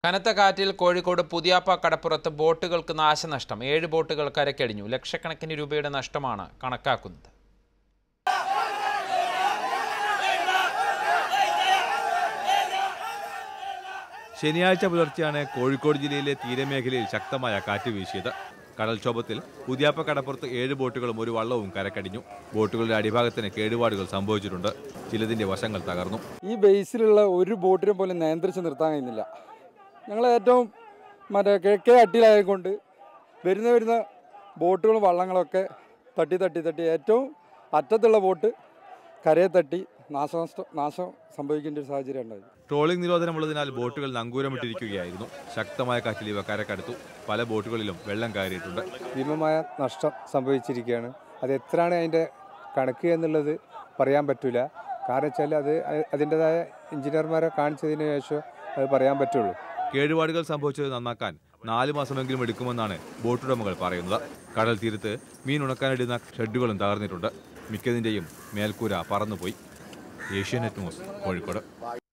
കനത്ത കാറ്റിൽ കോഴിക്കോട് പുതിയാപ്പ കടപ്പുറത്ത് ബോട്ടുകൾക്ക് നാശനഷ്ടം ഏഴ് ബോട്ടുകൾ കരക്കടിഞ്ഞു ലക്ഷക്കണക്കിന് രൂപയുടെ നഷ്ടമാണ് കണക്കാക്കുന്നത് ശനിയാഴ്ച പുലർച്ചെയാണ് കോഴിക്കോട് ജില്ലയിലെ തീരമേഖലയിൽ ശക്തമായ കാറ്റ് വീശിയത് കടൽക്ഷോഭത്തിൽ പുതിയാപ്പ കടപ്പുറത്ത് ഏഴ് ബോട്ടുകളും ഒരു വള്ളവും കരക്കടിഞ്ഞു ബോട്ടുകളുടെ അടിഭാഗത്തിന് കേടുപാടുകൾ സംഭവിച്ചിട്ടുണ്ട് ചിലതിന്റെ വശങ്ങൾ തകർന്നു ഈ ബേസിലുള്ള ഒരു ബോട്ടിനെ പോലും നിയന്ത്രിച്ച് നിർത്താൻ കഴിയുന്നില്ല ഞങ്ങൾ ഏറ്റവും മറ്റേ കിഴക്കേ അട്ടിയിലായതുകൊണ്ട് വരുന്ന വരുന്ന ബോട്ടുകളും വള്ളങ്ങളൊക്കെ തട്ടി തട്ടി തട്ടി ഏറ്റവും അറ്റത്തുള്ള ബോട്ട് കരയെ തട്ടി നാശനഷ്ടം നാശം സംഭവിക്കേണ്ട ഒരു സാഹചര്യം ഉണ്ടായി ട്രോളിംഗ് നിരോധനമുള്ളതിനാൽ ബോട്ടുകൾ നങ്കൂരമിട്ടിരിക്കുകയായിരുന്നു ശക്തമായ കാറ്റിൽ ഇവ കരക്കടുത്തു പല ബോട്ടുകളിലും വെള്ളം കയറിയിട്ടുണ്ട് ഭീമമായ നഷ്ടം സംഭവിച്ചിരിക്കുകയാണ് അത് എത്രയാണ് അതിൻ്റെ കണക്ക് എന്നുള്ളത് പറയാൻ പറ്റില്ല കാരണം വെച്ചാൽ അത് അതിൻ്റെതായ എഞ്ചിനീയർമാരെ കാണിച്ചതിന് ശേഷം അത് പറയാൻ പറ്റുള്ളൂ കേടുപാടുകൾ സംഭവിച്ചത് നന്നാക്കാൻ നാല് മാസമെങ്കിലും എടുക്കുമെന്നാണ് ബോട്ടുടമകൾ പറയുന്നത് കടൽ തീരത്ത് മീൻ ഉണക്കാനിടുന്ന ഷെഡുകളും തകർന്നിട്ടുണ്ട് മിക്കതിൻ്റെയും മേൽക്കൂര പറന്നുപോയി ഏഷ്യാനെറ്റ് ന്യൂസ് കോഴിക്കോട്